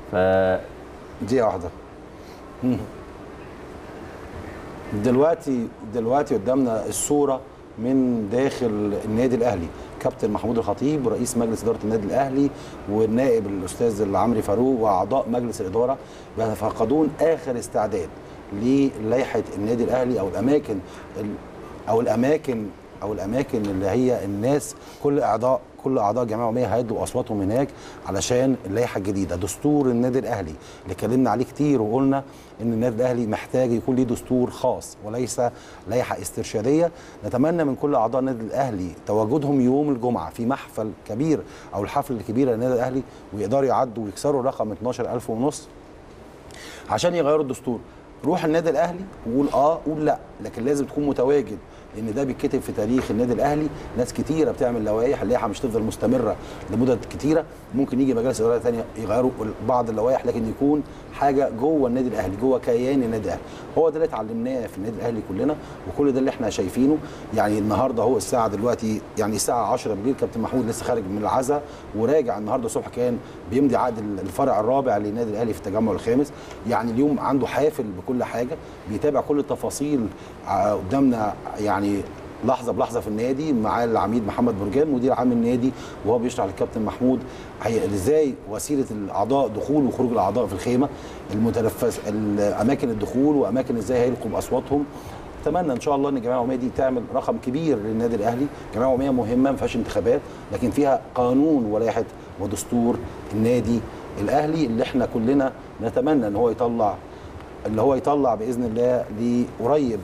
ف دقيقة واحدة مم. دلوقتي دلوقتي قدامنا الصورة من داخل النادي الأهلي كابتن محمود الخطيب رئيس مجلس إدارة النادي الأهلي والنائب الأستاذ العمري فاروق وأعضاء مجلس الإدارة بيتفقدون آخر استعداد للائحة النادي الأهلي أو الأماكن ال- أو الأماكن أو الأماكن اللي هي الناس كل أعضاء كل اعضاء الجمعيه العموميه هيدوا اصواتهم هناك علشان اللائحه الجديده دستور النادي الاهلي اللي اتكلمنا عليه كتير وقلنا ان النادي الاهلي محتاج يكون ليه دستور خاص وليس لائحه استرشاديه نتمنى من كل اعضاء النادي الاهلي تواجدهم يوم الجمعه في محفل كبير او الحفل الكبير للنادي الاهلي ويقدروا يعدوا ويكسروا رقم 12000 ونص عشان يغيروا الدستور روح النادي الاهلي وقول اه قول لا لكن لازم تكون متواجد لان ده بيتكتب في تاريخ النادي الاهلي ناس كتيره بتعمل لوائح اللائحه مش تفضل مستمره لمدد كتيره ممكن يجي مجالس اداره ثانيه يغيروا بعض اللوائح لكن يكون حاجه جوه النادي الاهلي جوه كيان النادي الاهلي هو ده اللي اتعلمناه في النادي الاهلي كلنا وكل ده اللي احنا شايفينه يعني النهارده هو الساعه دلوقتي يعني الساعه 10 بالليل كابتن محمود لسه خارج من العزاء وراجع النهارده الصبح كان بيمضي عقد الفرع الرابع للنادي الاهلي في التجمع الخامس يعني اليوم عنده حافل بكل حاجه بيتابع كل التفاصيل ع- قدامنا يعني لحظه بلحظه في النادي مع العميد محمد برجان مدير عام النادي وهو بيشرح للكابتن محمود هي- ازاي وسيله الاعضاء دخول وخروج الاعضاء في الخيمه المتنفس اماكن الدخول واماكن ازاي هيلقوا باصواتهم اتمنى ان شاء الله ان الجمعيه العموميه دي تعمل رقم كبير للنادي الاهلي الجمعيه العموميه مهمه ما فيهاش انتخابات لكن فيها قانون ولائحه ودستور النادي الاهلي اللي احنا كلنا نتمنى ان هو يطلع اللي هو يطلع باذن الله لقريب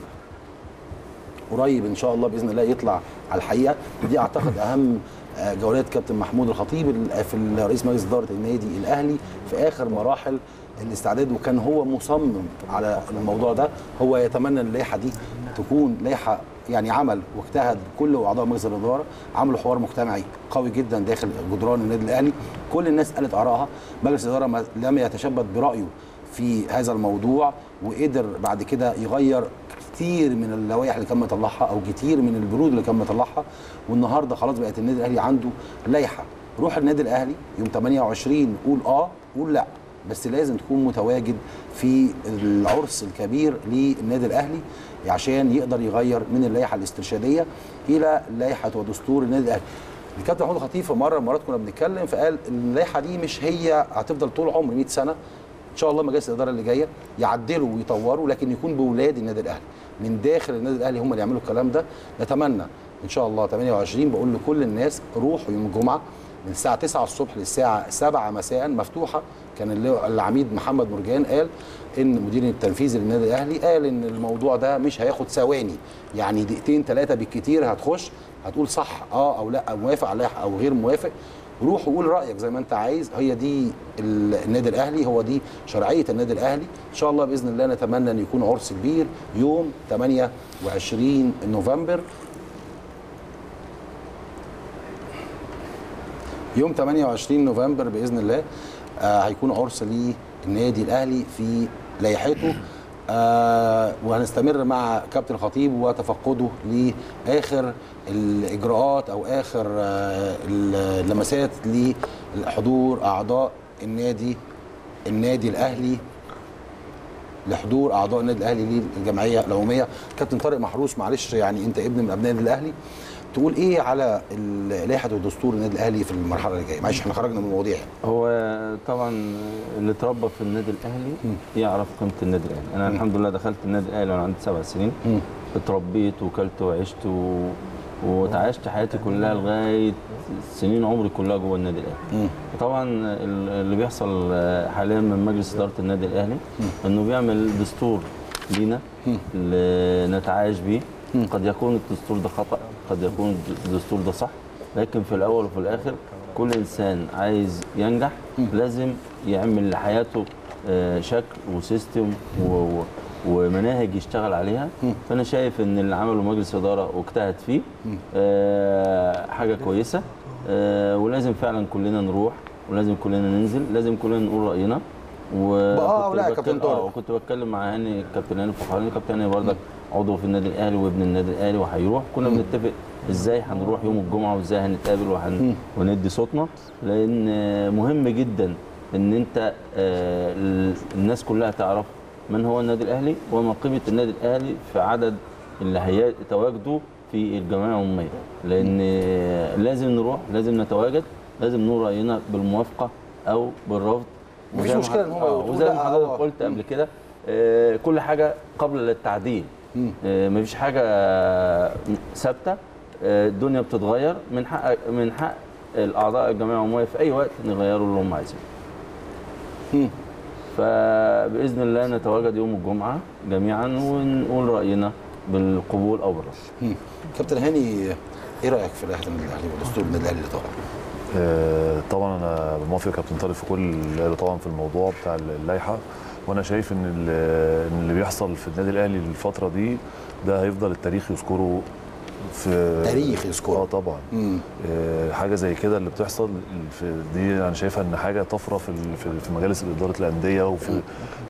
قريب ان شاء الله باذن الله يطلع على الحقيقه ودي اعتقد اهم آه، جولات كابتن محمود الخطيب ال- في ال- رئيس مجلس اداره النادي الاهلي في اخر مراحل الاستعداد وكان هو مصمم على الموضوع ده هو يتمنى ان اللائحه دي تكون لائحه يعني عمل واجتهد كل اعضاء مجلس الاداره عملوا حوار مجتمعي قوي جدا داخل جدران النادي الاهلي كل الناس قالت ارائها مجلس الاداره ما- لم يتشبث برايه في هذا الموضوع وقدر بعد كده يغير كتير من اللوائح اللي كان مطلعها او كتير من البنود اللي كان مطلعها والنهارده خلاص بقت النادي الاهلي عنده لائحه روح النادي الاهلي يوم 28 قول اه قول لا بس لازم تكون متواجد في العرس الكبير للنادي الاهلي عشان يقدر يغير من اللائحه الاسترشاديه الى لائحه ودستور النادي الاهلي الكابتن محمود الخطيب في مره من المرات كنا بنتكلم فقال اللائحه دي مش هي هتفضل طول عمر 100 سنه ان شاء الله مجالس الاداره اللي جايه يعدلوا ويطوروا لكن يكون بولاد النادي الاهلي من داخل النادي الاهلي هم اللي يعملوا الكلام ده نتمنى ان شاء الله 28 بقول لكل الناس روحوا يوم الجمعه من الساعه 9 الصبح للساعه 7 مساء مفتوحه كان اللي- العميد محمد مرجان قال ان المدير التنفيذي للنادي الاهلي قال ان الموضوع ده مش هياخد ثواني يعني دقيقتين ثلاثه بالكتير هتخش هتقول صح اه او لا موافق على اللائحة او غير موافق روح وقول رايك زي ما انت عايز هي دي ال- النادي الاهلي هو دي شرعيه النادي الاهلي ان شاء الله باذن الله نتمنى ان يكون عرس كبير يوم 28 نوفمبر يوم 28 نوفمبر باذن الله آه هيكون عرس للنادي الاهلي في لائحته آه وهنستمر مع كابتن الخطيب وتفقده لاخر الاجراءات او اخر آه اللمسات لحضور اعضاء النادي النادي الاهلي لحضور اعضاء النادي الاهلي للجمعيه العموميه كابتن طارق محروس معلش يعني انت ابن من ابناء النادي الاهلي تقول ايه على ال- لائحه ودستور النادي الاهلي في المرحله اللي جايه معلش احنا خرجنا من المواضيع يعني. هو طبعا اللي اتربى في النادي الاهلي يعرف قيمه النادي الاهلي انا الحمد لله دخلت النادي الاهلي وانا عندي سبع سنين مم. اتربيت وكلت وعشت و... وتعايشت حياتي كلها لغايه سنين عمري كلها جوه النادي الاهلي مم. طبعا ال- اللي بيحصل حاليا من مجلس اداره النادي الاهلي انه بيعمل دستور لينا ل- نتعايش بيه قد يكون الدستور ده خطا قد يكون الدستور ده صح لكن في الاول وفي الاخر كل انسان عايز ينجح لازم يعمل لحياته آه، شكل وسيستم و- و- ومناهج يشتغل عليها فانا شايف ان اللي عمله مجلس اداره واجتهد فيه آه، حاجه كويسه آه، ولازم فعلا كلنا نروح ولازم كلنا ننزل لازم كلنا نقول راينا و آه، كنت لا يا بتكلم- كابتن طارق. آه، وكنت بتكلم مع هاني الكابتن هاني فخراني الكابتن هاني برضك عضو في النادي الاهلي وابن النادي الاهلي وهيروح كنا بنتفق ازاي هنروح يوم الجمعه وازاي هنتقابل وهن... وندي صوتنا لان مهم جدا ان انت آه، ال- الناس كلها تعرف من هو النادي الاهلي وما قيمه النادي الاهلي في عدد اللي هيتواجدوا في الجمعيه العموميه لان لازم نروح لازم نتواجد لازم نقول راينا بالموافقه او بالرفض مفيش وزي ما مشكلة إن هم آه، يقولوا وزي لا ما حضرتك أو- قلت قبل كده آه، كل حاجه قبل للتعديل آه، مفيش حاجه ثابته آه، الدنيا بتتغير من حق من حق الاعضاء الجمعيه العموميه في اي وقت نغيروا اللي هم عايزينه مم. فباذن الله نتواجد يوم الجمعه جميعا ونقول راينا بالقبول او بالرفض مم. كابتن هاني ايه رايك في لائحه النادي الاهلي ودستور النادي الاهلي اللي طالع؟ آه، طبعا انا موافق يا كابتن طارق في كل اللي قاله طبعا في الموضوع بتاع اللائحه وانا شايف ان ال- ان اللي بيحصل في النادي الاهلي الفتره دي ده هيفضل التاريخ يذكره في تاريخ يذكره. اه طبعا مم. آه، حاجه زي كده اللي بتحصل في دي انا شايفها ان حاجه طفره في ال- في في مجالس اداره الانديه وفي